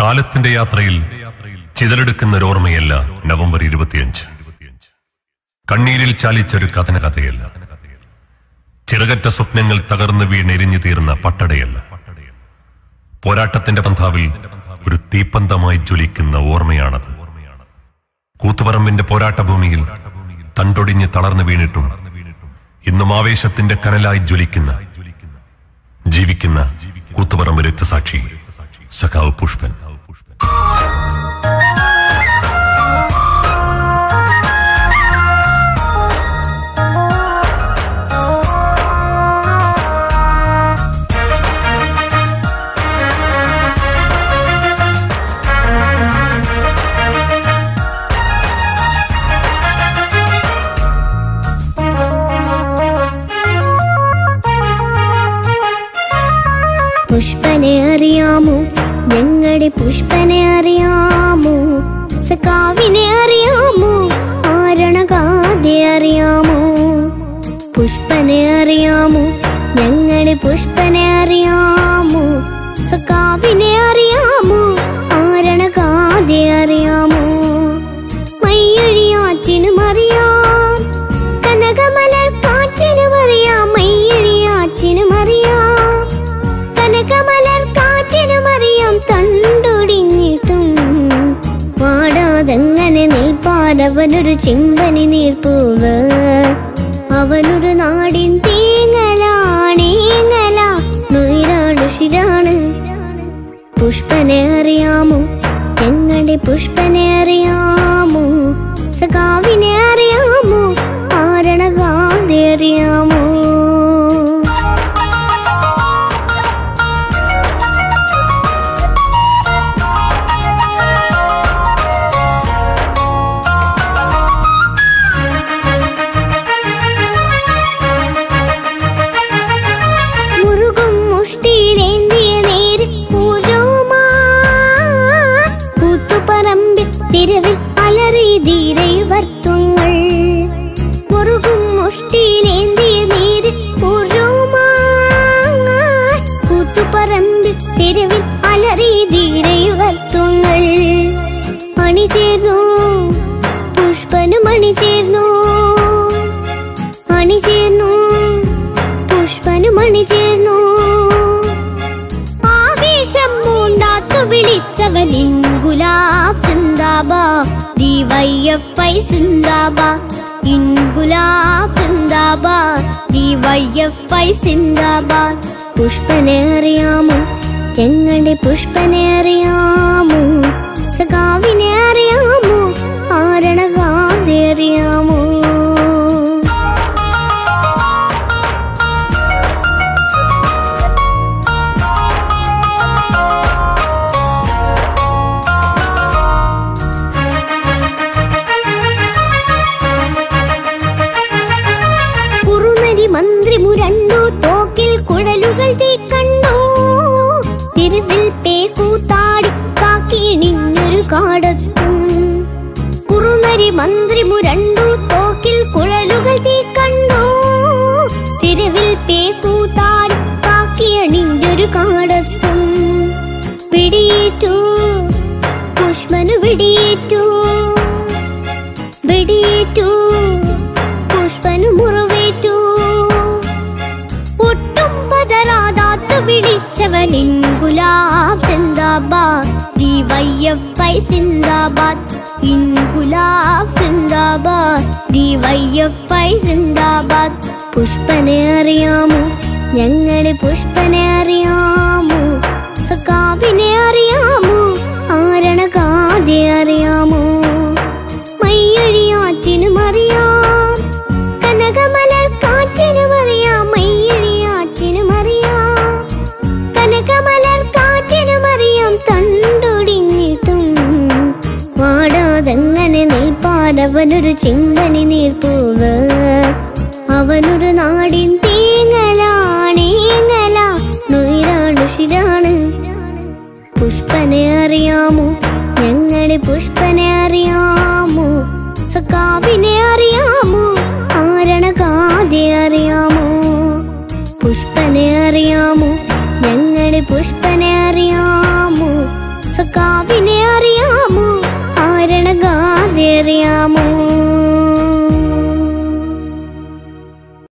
കാലത്തിന്റെ യാത്രയിൽ ചിതലെടുക്കുന്ന ഒരു ഓർമ്മയല്ല നവംബർ ഇരുപത്തിയഞ്ച് കണ്ണീരിൽ ചാലിച്ചൊരു കഥന കഥയല്ല ചിറകറ്റ സ്വപ്നങ്ങൾ തകർന്നു വീണെരിഞ്ഞു തീർന്ന പട്ടടയല്ല പോരാട്ടത്തിന്റെ പന്ഥാവിൽ ഒരു തീപ്പന്തമായി ജ്വലിക്കുന്ന ഓർമ്മയാണത് കൂത്തുപറമ്പിന്റെ പോരാട്ടഭൂമിയിൽ തണ്ടൊടിഞ്ഞ് തളർന്നു വീണിട്ടും ഇന്നും ആവേശത്തിന്റെ കനലായി ജ്വലിക്കുന്ന ജീവിക്കുന്ന കൂത്തുപറമ്പ് രക്തസാക്ഷി സഖാവ് പുഷ്പൻ പുഷ്പനെ അറിയാമോ ഞങ്ങളുടെ പുഷ്പനെ അറിയാമോ സഖാവിനെ അറിയാമോ ആരണകാതെ അറിയാമോ പുഷ്പനെ അറിയാമോ ഞങ്ങളുടെ പുഷ്പനെ അറിയാമോ സഖാവിനെ അറിയാമോ ആരണകാതെ അറിയാമോ മയ്യഴിയാറ്റിനും അറിയാം കനകമലർ കാറ്റിനും അറിയാം മയ്യഴിയാറ്റിനും അറിയാം കനകമലർ കാറ്റിനും അറിയാം തണ്ടൊടിഞ്ഞിട്ടും വാടാതെങ്ങനെ നിൽപ്പാരവനൊരു ചിമ്പനി നീർപ്പൂവ് അവനൊരു നാടിൻ തേങ്ങലാണേങ്ങല നൊയിരാടുഷിരാണ് പുഷ്പനെ അറിയാമോ ഞങ്ങളുടെ പുഷ്പനെ അറിയാമോ സഖാവിനെ അറിയാമോ ആരണകാതെ അറിയാമോ മുറുകും മുഷ്ടിയിലേന്തിയ നേര് പൂജോമാ കൂത്തുപറമ്പിൽ തിരവിൽ അലറി ധീരയുവർത്തുങ്ങൾ മുറുകും മുഷ്ടിയിലേന്തിയ നേര് പൂജോമാ കൂത്തുപറമ്പിൽ തിരവിൽ അലറി ധീരയുവർത്തുങ്ങൾ അണിചേർന്നു പുഷ്പനും അണിചേർന്നു അണിചേർന്നു പുഷ്പനും അണിചേർന്നു ആവേശം മൂണ്ടാത്തു വിളിച്ചവൻ ഇൻഗുലാബ് സിന്ദാബാ ഡിവൈഎഫ്ഐ സിന്ദാബാ ഇൻഗുലാബ് സിന്ദാബാ ഡിവൈഎഫ്ഐ സിന്ദാബാ പുഷ്പനെ അറിയാമോ ഞങ്ങളുടെ പുഷ്പനെ അറിയാമോ സഖാവിനെ അറിയാമോ ആരണകാതെ അറിയാമോ കുറുനരി മന്ത്രി മുരണ്ടു തോക്കിൽ കുഴലുകൾ തീക്കണ്ടു തിരുവിൽ പേക്കൂത്താടി കാക്കിണിഞ്ഞൊരു കാടത്തും കുറുനരി മന്ത്രി മുരണ്ടു തോക്കിൽ കുഴലുകൾ തീക്കണ്ടു തിരുവിൽ പേക്കൂത്താടി കാക്കിയണിഞ്ഞൊരു കാടത്തും പിടിയേറ്റു പുഷ്പനു പിടിയേറ്റു വെടിയേറ്റു പുഷ്പനു മുറിവേറ്റു ഒട്ടും പതരാതാത്തു വിളിച്ചവൻ ഇൻഗുലാബ് സിന്ദാബാദ് ഡിവൈഎഫ്ഐ സിന്ദാബാദ് ഇൻഗുലാബ് സിന്ദാബാദ് ഡിവൈഎഫ്ഐ സിന്ദാബാദ് പുഷ്പനെ അറിയാമോ ഞങ്ങളുടെ പുഷ്പനെ അറിയാമോ സഖാവിനെ അറിയാമോ ആരണകാതെ അറിയാമോ മയ്യഴിയാറ്റിനും അറിയാം കനകമലർ കാറ്റിനും അറിയാം മയ്യഴിയാറ്റിനും അറിയാം കനകമലർ കാറ്റിനും അറിയാം തണ്ടൊടിഞ്ഞിട്ടും വാടാതെങ്ങനെ നിൽപ്പാരവനൊരു ചിന്തനി നീർപ്പൂവ് അവനൊരു നാടിൻ തേങ്ങലാണേങ്ങല നൊയിരാടുഷിരാണ് പുഷ്പനെ അറിയാമോ ഞങ്ങളുടെ പുഷ്പനെ അറിയാമോ സഖാവിനെ അറിയാമോ ആരണകാതെ അറിയാമോ പുഷ്പനെ അറിയാമോ ഞങ്ങളുടെ പുഷ്പനെ അറിയാമോ സഖാവിനെ അറിയാമോ ആരണഗാതെ അറിയാമോ